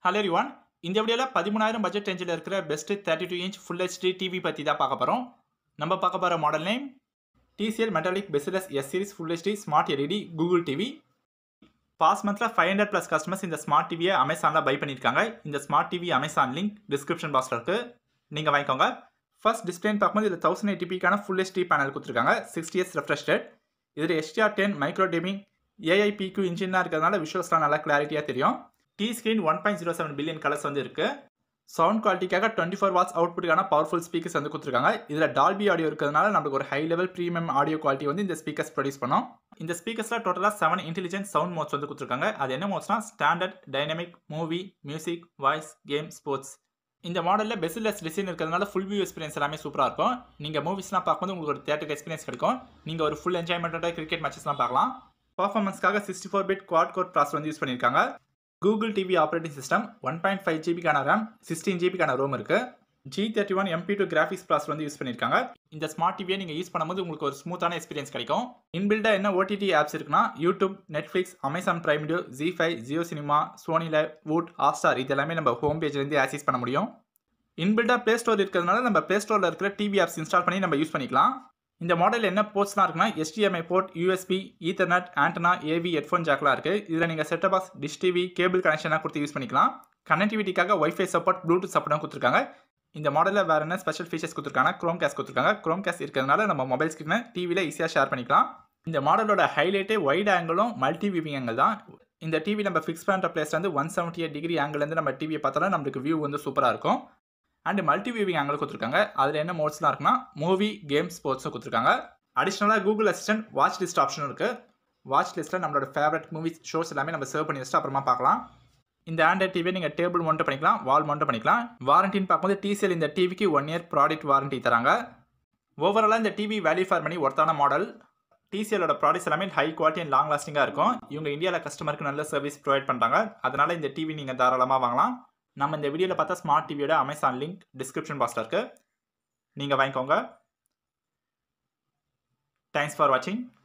hello everyone இந்த வீடியோவில் பதிமூணாயிரம் பட்ஜெட் ரேஞ்சில் இருக்கிற best thirty two inch full HD TV பற்றி தான் பார்க்க போகிறோம் நம்ம பார்க்க போகிற model name TCL metallic bezelless S series full HD smart LED Google TV past மந்தில் ஃபைவ் ஹண்ட்ரட் ப்ளஸ் கஸ்டமர்ஸ் இந்த ஸ்மார்ட் டிவியை அமேசானில் பை பண்ணியிருக்காங்க இந்த smart TV Amazon link description பாக்ஸில் இருக்குது நீங்கள் வாங்கிக்கோங்க ஃபர்ஸ்ட் டிஸ்பிளேன்னு பார்க்கும்போது இதில் தௌசண்ட் எயிட்டிபிக்கான ஃபுல் ஹெச்டி பேனல் கொடுத்துருக்காங்க சிக்ஸ்டி எஸ் ரெஃப்ரெஷ் ரேட் இதில் SDR ten micro dimming AIPQ இன்ஜினாக இருக்கிறதுனால விஷுவல்ஸ்லாம் நல்லா கிளாரிட்டியாக தெரியும் டி screen one point zero seven billion colours வந்து இருக்குது சவுண்ட் குவாலிட்டிக்காக டுவெண்ட்டி ஃபோர் வாட்ஸ் அவுட்புட்டுக்கான பவர்ஃபுல் ஸ்பீக்கர்ஸ் வந்து கொடுத்துருக்காங்க இதில் டால்பி ஆடியோ இருக்கிறதுனால நமக்கு ஒரு high level premium audio quality வந்து இந்த ஸ்பீக்கர்ஸ் ப்ரொடியூஸ் பண்ணும் இந்த ஸ்பீக்கர்ஸில் டோட்டலாக செவன் இன்டெலிஜென்ட் சவுண்ட் மோட்ஸ் வந்து கொடுத்துருக்காங்க அது என்ன மோட்ஸ்னா standard dynamic movie music voice game sports இந்த மாடலில் பெஸ்ட்லெஸ் டிசைன் இருக்கிறதுனால ஃபுல் வியூ எக்ஸ்பீரியன்ஸ் எல்லாமே சூப்பராக இருக்கும் நீங்கள் மூவிஸ்லாம் பார்க்கும்போது உங்களுக்கு ஒரு தேட்டர் எக்ஸ்பீரியன்ஸ் கிடைக்கும் நீங்கள் ஒரு ஃபுல் என்ஜாய்மெண்ட்டோட கிரிக்கெட் மேட்சஸ்லாம் பார்க்கலாம் பர்ஃபார்மன்ஸ்க்காக sixty four bit quad core ப்ராஸ் வந்து யூஸ் பண்ணியிருக்காங்க Google TV operating system one point five ஜிபிக்கான ரேம் சிக்ஸ்டீன் ஜிபிக்கான ரோம் இருக்குது G thirty one MP two graphics ப்ளாஸ் வந்து யூஸ் பண்ணியிருக்காங்க இந்த ஸ்மார்ட் டிவியை நீங்கள் யூஸ் பண்ணும்போது உங்களுக்கு ஒரு ஸ்மூத்தான எக்ஸ்பீரியன்ஸ் கிடைக்கும் இன்பில்டாக என்ன ஓடிடி ஆப்ஸ் இருக்குன்னா YouTube Netflix Amazon Prime video Zee five Jio cinema சோனியில் வூட் ஹாட்ஸ்டார் இது எல்லாமே நம்ம ஹோம் பேஜ்லேருந்து ஆக்சஸ் பண்ண முடியும் இன்பில்டாக ப்ளே ஸ்டோர் இருக்கிறதுனால நம்ம ப்ளே ஸ்டோரில் இருக்கிற டிவி ஆப்ஸ் இன்ஸ்டால் பண்ணி நம்ம யூஸ் பண்ணிக்கலாம் இந்த மாடல் என்ன போர்ட்ஸ்லாம் இருக்குன்னா HDMI port USB ethernet antenna AV headphone ஜாக்லாம் இருக்குது இதில் நீங்கள் setup box dish TV cable கனெக்ஷனாக கொடுத்து யூஸ் பண்ணிக்கலாம் கனெக்டிவிட்டிக்காக ஒய்ஃபை சப்போர்ட் ப்ளூடூத் சப்போர்ட்டும் கொடுத்துருக்காங்க இந்த மாடலில் வேறு என்ன ஸ்பெஷல் ஃபீச்சர்ஸ் கொடுத்துருக்காங்க க்ரோம் கேஸ் கொடுத்துருக்காங்க க்ரோம் கேஸ் இருக்கிறதுனால நம்ம மொபைல் ஸ்க்ரீனை டிவியில் ஈஸியாக ஷேர் பண்ணிக்கலாம் இந்த மாடலோட ஹைலைட்டே வைட் ஆங்கிளும் மல்டி வியூவிங் ஆங்கிள் தான் இந்த டிவி நம்ம ஃபிக்ஸ் பண்ணுற பிளேஸ் வந்து ஒன் செவன்ட்டி எயிட் டிகிரி ஆங்கிலேருந்து நம்ம டிவியை பார்த்தாலும் நம்மளுக்கு வியூ வந்து சூப்பராக இருக்கும் அண்ட் மல்டி வியூவிங் ஆங்கிள் கொடுத்துருக்காங்க அதில் என்ன மோட்ஸ்லாம் இருக்குன்னா மூவி கேம் ஸ்போர்ட்ஸும் கொடுத்துருக்காங்க அடிஷ்னலாக கூகுள் அசிஸ்டன்ட் வாட்ச் லிஸ்ட் ஆப்ஷனும் இருக்குது வாட்ச் லிஸ்ட்டில் நம்மளோட ஃபேவரட் மூவிஸ் ஷோஸ் எல்லாமே நம்ம சேவ் பண்ணி வச்சுட்டு அப்புறமா பார்க்கலாம் இந்த ஆண்ட்ராய்ட் டிவியை நீங்கள் டேபிள் மவுண்ட் பண்ணிக்கலாம் வால் மவுண்ட் பண்ணிக்கலாம் வாரண்டின்னு பார்க்கும்போது டிசிஎல் இந்த டிவிக்கு ஒன் இயர் ப்ராடக்ட் வாரண்டி தராங்க ஓவராலாக இந்த டிவி வேல்யூ ஃபார் மணி ஒர்த்தான மாடல் டிசிஎலோட ப்ராடக்ட்ஸ் எல்லாமே ஹை குவாலிட்டி அண்ட் லாங் லாஸ்டிங்காக இருக்கும் இவங்க இந்தியாவில் கஸ்டமருக்கு நல்ல சர்வீஸ் ப்ரொவைட் பண்ணுறாங்க அதனால் இந்த டிவி நீங்கள் தாராளமாக வாங்கலாம் நம்ம இந்த வீடியோவில் பார்த்தா ஸ்மார்ட் டிவியோட அமேசான் லிங்க் டிஸ்கிரிப்ஷன் பாக்ஸில் இருக்குது நீங்கள் வாங்கிக்கோங்க தேங்க்ஸ் ஃபார் வாட்சிங்